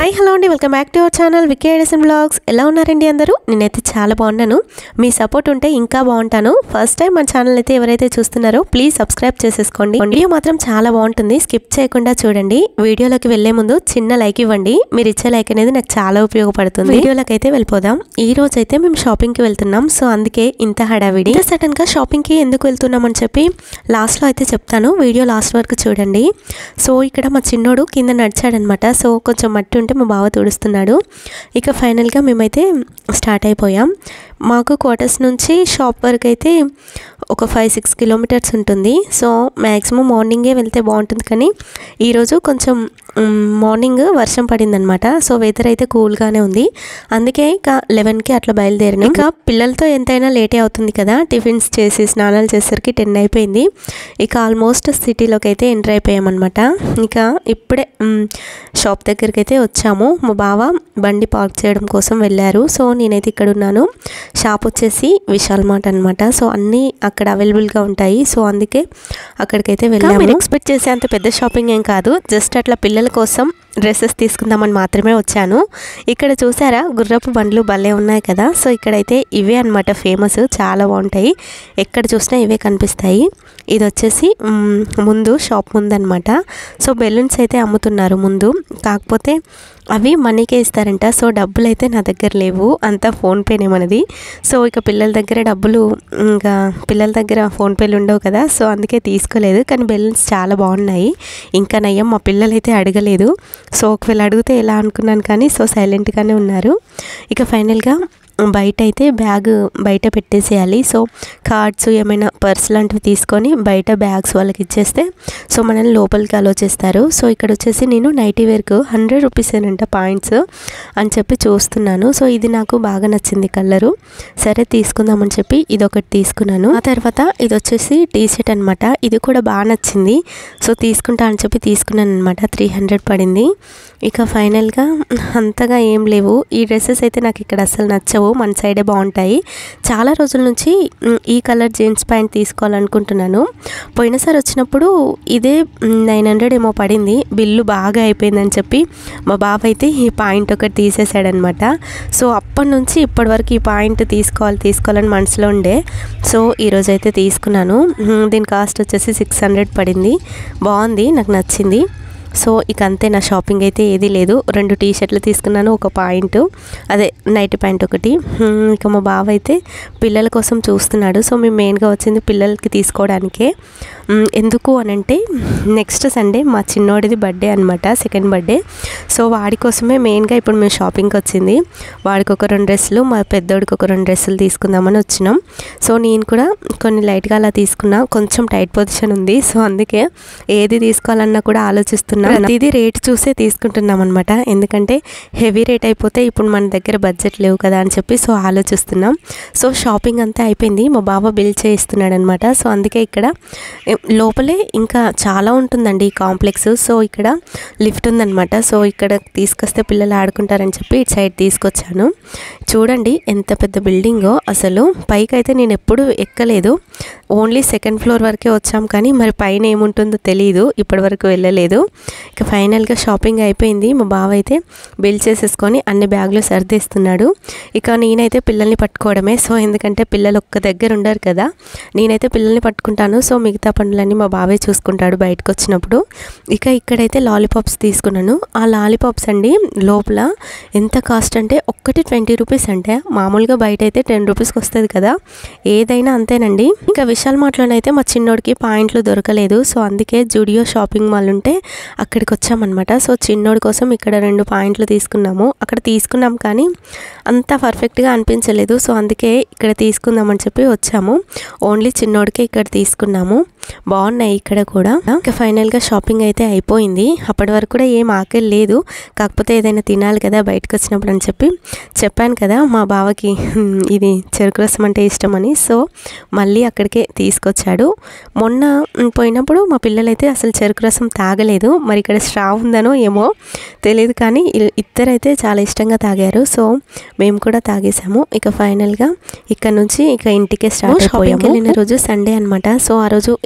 hi hello అండి welcome back to our channel Vicky Edison blogs ఎలా ఉన్నారండి అందరూ నేనైతే చాలా బాగున్నాను మీ సపోర్ట్ ఉంటే ఇంకా బాగుంటాను ఫస్ట్ టైం మన ఛానల్ అయితే ఎవరైతే చూస్తున్నారో ప్లీజ్ సబ్స్క్రైబ్ చేసేసుకోండి వీడియో మాత్రం చాలా బాగుంటుంది స్కిప్ చేయకుండా చూడండి వీడియోలోకి వెళ్లే ముందు చిన్న లైక్ ఇవ్వండి మీరు ఇచ్చే లైక్ అనేది నాకు చాలా ఉపయోగపడుతుంది వీడియోలోకి అయితే వెళ్ళిపోదాం ఈ రోజు అయితే మేము షాపింగ్ కి వెళ్తున్నాం సో అందుకే ఇంత హడావిడి సడన్ గా షాపింగ్ కి ఎందుకు వెళ్తున్నాం అని చెప్పి లాస్ట్ లో అయితే చెప్తాను వీడియో లాస్ట్ వరకు చూడండి సో ఇక్కడ మా చిన్నోడు కింద నడిచాడనమాట సో కొంచెం మట్టి ఉంటే మా బావ తుడుస్తున్నాడు ఇక ఫైనల్గా మేమైతే స్టార్ట్ అయిపోయాం మాకు క్వార్టర్స్ నుంచి షాప్ వరకు అయితే ఒక ఫైవ్ సిక్స్ కిలోమీటర్స్ ఉంటుంది సో మ్యాక్సిమం మార్నింగే వెళ్తే బాగుంటుంది కానీ ఈరోజు కొంచెం మ్, మార్నింగ్ వర్షం పడిందనమాట సో వెదర్ అయితే కూల్గానే ఉంది అందుకే ఇక లెవెన్కి అట్లా బయలుదేరినాం ఇంకా పిల్లలతో ఎంతైనా లేటే అవుతుంది కదా టిఫిన్స్ చేసి స్నానాలు చేసేసరికి టెన్ అయిపోయింది ఇక ఆల్మోస్ట్ సిటీలోకి అయితే ఎంటర్ అయిపోయామన్నమాట ఇక ఇప్పుడే మ్, షాప్ దగ్గరికి అయితే వచ్చాము మా బావ బండి పార్క్ చేయడం కోసం వెళ్ళారు సో నేనైతే ఇక్కడ ఉన్నాను షాప్ వచ్చేసి విశాల్ మార్ట్ అనమాట సో అన్నీ అక్కడ అవైలబుల్గా ఉంటాయి సో అందుకే అక్కడికైతే వెళ్ళాము మీరు ఎక్స్పెక్ట్ చేసే అంత పెద్ద షాపింగ్ ఏం కాదు జస్ట్ అట్లా పిల్లల కోసం డ్రెస్సెస్ తీసుకుందామని మాత్రమే వచ్చాను ఇక్కడ చూసారా గుర్రపు బండ్లు భలే ఉన్నాయి కదా సో ఇక్కడైతే ఇవే అనమాట ఫేమస్ చాలా బాగుంటాయి ఎక్కడ చూసినా ఇవే కనిపిస్తాయి ఇది వచ్చేసి మ్, ముందు షాప్ ముందు అనమాట సో బెలూన్స్ అయితే అమ్ముతున్నారు ముందు కాకపోతే అవి మనీకే ఇస్తారంట సో డబ్బులు అయితే నా దగ్గర లేవు అంతా ఫోన్పేనే మనది సో ఇక పిల్లల దగ్గర డబ్బులు ఇంకా పిల్లల దగ్గర ఫోన్పేలు ఉండవు కదా సో అందుకే తీసుకోలేదు కానీ బెలూన్స్ చాలా బాగున్నాయి ఇంకా నయ్యం మా పిల్లలు అయితే అడగలేదు సో ఒకవేళ అడిగితే ఎలా అనుకున్నాను కానీ సో సైలెంట్గానే ఉన్నారు ఇక ఫైనల్గా బయట అయితే బ్యాగ్ బయట పెట్టేసేయాలి సో కార్డ్స్ ఏమైనా పర్స్ లాంటివి తీసుకొని బయట బ్యాగ్స్ వాళ్ళకి ఇచ్చేస్తే సో మనల్ని లోపలికి అలో చేస్తారు సో ఇక్కడ వచ్చేసి నేను నైటీ వేర్కు హండ్రెడ్ రూపీసేనంట పాయింట్స్ అని చెప్పి చూస్తున్నాను సో ఇది నాకు బాగా నచ్చింది కలరు సరే తీసుకుందామని చెప్పి ఇది ఒకటి తీసుకున్నాను ఆ తర్వాత ఇది వచ్చేసి టీ షర్ట్ అనమాట ఇది కూడా బాగా నచ్చింది సో తీసుకుంటా అని చెప్పి తీసుకున్నాను అనమాట త్రీ హండ్రెడ్ పడింది ఇక ఫైనల్గా అంతగా ఏం లేవు ఈ డ్రెస్సెస్ అయితే నాకు ఇక్కడ అసలు నచ్చవు మన సైడే బాగుంటాయి చాలా రోజుల నుంచి మ్, ఈ కలర్ జీన్స్ ప్యాంట్ తీసుకోవాలనుకుంటున్నాను పోయినసారి వచ్చినప్పుడు ఇదే నైన్ హండ్రెడ్ ఏమో పడింది బిల్లు బాగా అయిపోయిందని చెప్పి మా బాబు అయితే ఈ పాయింట్ ఒకటి తీసేసాడనమాట సో అప్పటి నుంచి ఇప్పటి వరకు ఈ పాయింట్ తీసుకోవాలి తీసుకోవాలని మనసులో ఉండే సో ఈరోజు అయితే తీసుకున్నాను మ్, దీని కాస్ట్ వచ్చేసి సిక్స్ హండ్రెడ్ పడింది బాగుంది నాకు నచ్చింది సో ఇక అంతే నా షాపింగ్ అయితే ఏదీ లేదు రెండు టీ షర్ట్లు తీసుకున్నాను ఒక పాయింట్ అదే నైట్ ప్యాంట్ ఒకటి హ్మ్, ఇక మా బావ అయితే పిల్లల కోసం చూస్తున్నాడు సో మేము మెయిన్గా వచ్చింది పిల్లలకి తీసుకోవడానికే హ్మ్, ఎందుకు అని అంటే నెక్స్ట్ సండే మా చిన్నోడిది బర్త్డే అనమాట సెకండ్ బర్త్డే సో వాడి కోసమే మెయిన్గా ఇప్పుడు మేము షాపింగ్కి వచ్చింది వాడికి ఒక రెండు డ్రెస్సులు మా పెద్దోడికి ఒక రెండు డ్రెస్సులు తీసుకుందామని వచ్చినాం సో నేను కూడా కొన్ని లైట్గా అలా తీసుకున్నా కొంచెం టైట్ పొజిషన్ ఉంది సో అందుకే ఏది తీసుకోవాలన్నా కూడా ఆలోచిస్తున్నా ఇది రేట్ చూసే తీసుకుంటున్నాం అనమాట ఎందుకంటే హెవీ రేట్ అయిపోతే ఇప్పుడు మన దగ్గర బడ్జెట్ లేవు కదా అని చెప్పి సో ఆలోచిస్తున్నాం సో షాపింగ్ అంతా అయిపోయింది మా బాబా బిల్ చేయిస్తున్నాడు అనమాట సో అందుకే ఇక్కడ ఏ, లోపలే ఇంకా చాలా ఉంటుందండి ఈ కాంప్లెక్స్ సో ఇక్కడ లిఫ్ట్ ఉందన్నమాట సో ఇక్కడ తీసుకొస్తే పిల్లలు ఆడుకుంటారని చెప్పి ఇటు సైడ్ తీసుకొచ్చాను చూడండి ఎంత పెద్ద బిల్డింగో అసలు పైకి అయితే నేను ఎప్పుడు ఎక్కలేదు ఓన్లీ సెకండ్ ఫ్లోర్ వరకే వచ్చాం కానీ మరి పైన ఏముంటుందో తెలియదు ఇప్పటి వరకు వెళ్ళలేదు ఇక ఫైనల్గా షాపింగ్ అయిపోయింది మా బావ అయితే బిల్ చేసేసుకొని అన్ని బ్యాగులు సర్దేస్తున్నాడు ఇక నేనైతే పిల్లల్ని పట్టుకోవడమే సో ఎందుకంటే పిల్లలు ఒక్క దగ్గర ఉండరు కదా నేనైతే పిల్లల్ని పట్టుకుంటాను సో మిగతా పనులన్నీ మా బావే చూసుకుంటాడు బయటకు వచ్చినప్పుడు ఇక ఇక్కడైతే లాలీపాప్స్ తీసుకున్నాను ఆ లాలీపాప్స్ అండి లోపల ఎంత కాస్ట్ అంటే ఒక్కటి ట్వంటీ రూపీస్ అంటే మామూలుగా బయట అయితే టెన్ రూపీస్కి వస్తుంది కదా ఏదైనా అంతేనండి ఇంకా విశాల్ మార్ట్లోనైతే మా చిన్నోడికి పాయింట్లు దొరకలేదు సో అందుకే జుడియో షాపింగ్ మాల్ ఉంటే అక్కడికి వచ్చామన్నమాట సో చిన్నోడి కోసం ఇక్కడ రెండు పాయింట్లు తీసుకున్నాము అక్కడ తీసుకున్నాం కానీ అంత పర్ఫెక్ట్గా అనిపించలేదు సో అందుకే ఇక్కడ తీసుకుందామని చెప్పి వచ్చాము ఓన్లీ చిన్నోడికే ఇక్కడ తీసుకున్నాము బాగున్నాయి ఇక్కడ కూడా ఇంకా ఫైనల్గా షాపింగ్ అయితే అయిపోయింది అప్పటి వరకు కూడా ఏం ఆకలి లేదు కాకపోతే ఏదైనా తినాలి కదా బయటకు వచ్చినప్పుడు అని చెప్పి చెప్పాను కదా మా బావకి "హ్మ్, ఇది చెరుకు రసం అంటే ఇష్టమని సో మళ్ళీ అక్కడికే తీసుకొచ్చాడు మొన్న మ్, పోయినప్పుడు మా పిల్లలైతే అసలు చెరుకు రసం తాగలేదు మరి ఇక్కడ స్ట్రా ఉందనో ఏమో తెలియదు కానీ ఇ- ఇద్దరైతే చాలా ఇష్టంగా తాగారు సో మేము కూడా తాగేసాము ఇక ఫైనల్గా ఇక్కడ నుంచి ఇక ఇంటికే స్టార్ట్ అయిపోయాము వెళ్ళిన రోజు సండే అనమాట సో ఆ రోజు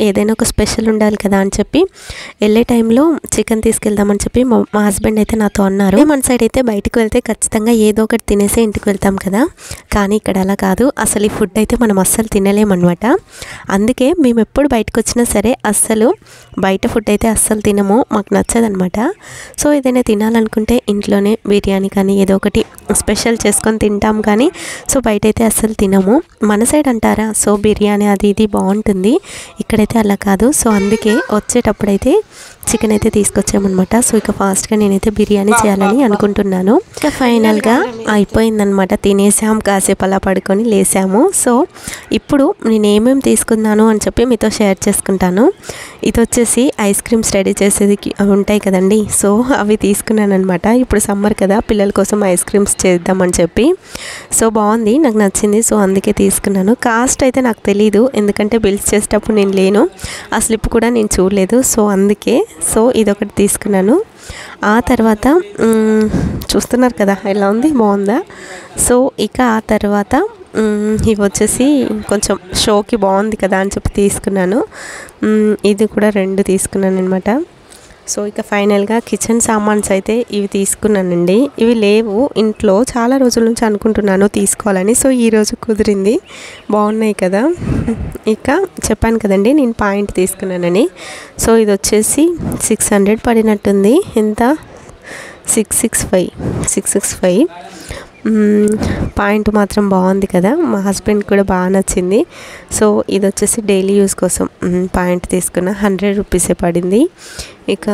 ఏదైనా ఒక స్పెషల్ ఉండాలి కదా అని చెప్పి వెళ్ళే టైంలో చికెన్ తీసుకెళ్దామని చెప్పి మా మా హస్బెండ్ అయితే నాతో అన్నారు మన సైడ్ అయితే బయటకు వెళ్తే ఖచ్చితంగా ఏదో ఒకటి తినేసే ఇంటికి వెళ్తాం కదా కానీ ఇక్కడ అలా కాదు అసలు ఈ ఫుడ్ అయితే మనం అస్సలు తినలేమన్నమాట అందుకే మేము ఎప్పుడు బయటకు వచ్చినా సరే అస్సలు బయట ఫుడ్ అయితే అస్సలు తినము మాకు నచ్చదనమాట సో ఏదైనా తినాలనుకుంటే ఇంట్లోనే బిర్యానీ కానీ ఏదో ఒకటి స్పెషల్ చేసుకొని తింటాం కానీ సో బయట అయితే అస్సలు తినము మన సైడ్ అంటారా సో బిర్యానీ అది ఇది బాగుంటుంది ఇక్కడైతే అలా కాదు సో అందుకే వచ్చేటప్పుడైతే చికెన్ అయితే తీసుకొచ్చామన్నమాట సో ఇక ఫాస్ట్గా నేనైతే బిర్యానీ చేయాలని అనుకుంటున్నాను ఇక ఫైనల్గా అయిపోయిందనమాట తినేసాం కాసేపు అలా పడుకొని లేసాము సో ఇప్పుడు నేను ఏమేమి తీసుకున్నాను అని చెప్పి మీతో షేర్ చేసుకుంటాను ఇది వచ్చేసి ఐస్ క్రీమ్స్ రెడీ చేసేది అవి ఉంటాయి కదండి సో అవి తీసుకున్నాను అనమాట ఇప్పుడు సమ్మర్ కదా పిల్లల కోసం ఐస్ క్రీమ్స్ చేద్దామని చెప్పి సో బాగుంది నాకు నచ్చింది సో అందుకే తీసుకున్నాను కాస్ట్ అయితే నాకు తెలీదు ఎందుకంటే బిల్స్ చేసేటప్పుడు నేను లేను ఆ స్లిప్ కూడా నేను చూడలేదు సో అందుకే సో ఇదొకటి తీసుకున్నాను ఆ తర్వాత మ్, చూస్తున్నారు కదా ఎలా ఉంది బాగుందా సో ఇక ఆ తర్వాత మ్, ఇవి వచ్చేసి కొంచెం షోకి బాగుంది కదా అని చెప్పి తీసుకున్నాను మ్, ఇది కూడా రెండు తీసుకున్నాను అనమాట సో ఇక ఫైనల్గా కిచెన్ సామాన్స్ అయితే ఇవి తీసుకున్నానండి ఇవి లేవు ఇంట్లో చాలా రోజుల నుంచి అనుకుంటున్నాను తీసుకోవాలని సో ఈ రోజు కుదిరింది బాగున్నాయి కదా ఇక చెప్పాను కదండి నేను పాయింట్ తీసుకున్నానని సో ఇది వచ్చేసి సిక్స్ హండ్రెడ్ పడినట్టుంది ఎంత six six five six six five point మాత్రం బాగుంది కదా మా హస్బెండ్ కూడా బాగా నచ్చింది సో ఇది వచ్చేసి డైలీ యూస్ కోసం మ్, పాయింట్ తీసుకున్న హండ్రెడ్ రూపీసే పడింది ఇక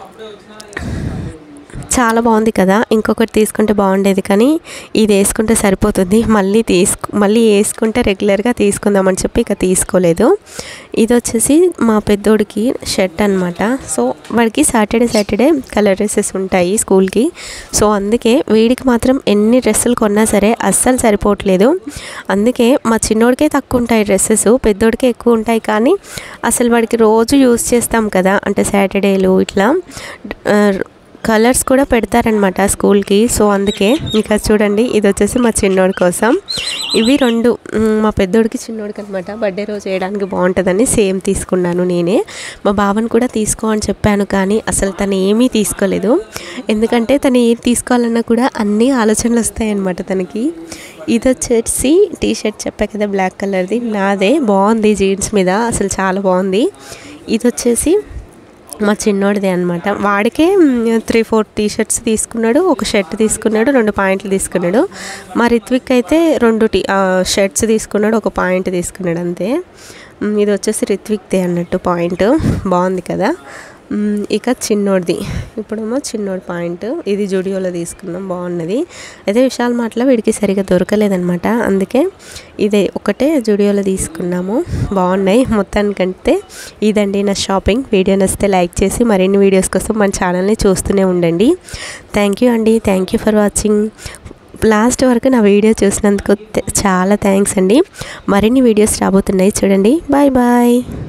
చాలా బాగుంది కదా ఇంకొకటి తీసుకుంటే బాగుండేది కానీ ఇది వేసుకుంటే సరిపోతుంది మళ్ళీ తీసుకు మళ్ళీ వేసుకుంటే రెగ్యులర్గా తీసుకుందామని చెప్పి ఇక తీసుకోలేదు ఇది వచ్చేసి మా పెద్దోడికి షర్ట్ అనమాట సో వాడికి సాటర్డే సాటర్డే కలర్ డ్రెస్సెస్ ఉంటాయి స్కూల్కి సో అందుకే వీడికి మాత్రం ఎన్ని డ్రెస్సులు కొన్నా సరే అస్సలు సరిపోవట్లేదు అందుకే మా చిన్నోడికే తక్కువ ఉంటాయి డ్రెస్సెస్ పెద్దోడికే ఎక్కువ ఉంటాయి కానీ అసలు వాడికి రోజు యూస్ చేస్తాం కదా అంటే సాటర్డేలు ఇట్లా ఆ, కలర్స్ కూడా పెడతారనమాట స్కూల్కి సో అందుకే ఇంకా చూడండి ఇది వచ్చేసి మా చిన్నోడి కోసం ఇవి రెండు మ్, మా పెద్దోడికి చిన్నోడికి అనమాట బర్త్డే రోజు వేయడానికి బాగుంటుందని సేమ్ తీసుకున్నాను నేనే మా బావని కూడా తీసుకో అని చెప్పాను కానీ అసలు తను ఏమీ తీసుకోలేదు ఎందుకంటే తను ఏం తీసుకోవాలన్నా కూడా అన్ని ఆలోచనలు వస్తాయన్నమాట తనకి ఇది వచ్చేసి టీ షర్ట్ చెప్పా కదా బ్లాక్ కలర్ది నాదే బాగుంది జీన్స్ మీద అసలు చాలా బాగుంది ఇది వచ్చేసి మా చిన్నోడిదే అనమాట వాడికే త్రీ ఫోర్ టీ షర్ట్స్ తీసుకున్నాడు ఒక షర్ట్ తీసుకున్నాడు రెండు పాయింట్లు తీసుకున్నాడు మా రిత్విక్ అయితే రెండు టీ షర్ట్స్ తీసుకున్నాడు ఒక పాయింట్ తీసుకున్నాడు అంతే మ్, ఇది వచ్చేసి రిత్విక్దే అన్నట్టు పాయింట్ బాగుంది కదా మ్, ఇక చిన్నోడిది ఇప్పుడేమో చిన్నోడి పాయింట్ ఇది జుడియోలో తీసుకున్నాం బాగున్నది అయితే విశాల్ మాటలో వీడికి సరిగా దొరకలేదనమాట అందుకే ఇదే ఒకటే జుడియోలో తీసుకున్నాము బాగున్నాయి మొత్తానికంటే ఇదండి నా షాపింగ్ వీడియో నచ్చితే లైక్ చేసి మరిన్ని వీడియోస్ కోసం మన ఛానల్ని చూస్తూనే ఉండండి థ్యాంక్ యూ అండి thank you for watching last వరకు నా వీడియో చూసినందుకు తే- చాలా థ్యాంక్స్ అండి మరిన్ని వీడియోస్ రాబోతున్నాయి చూడండి బాయ్ బాయ్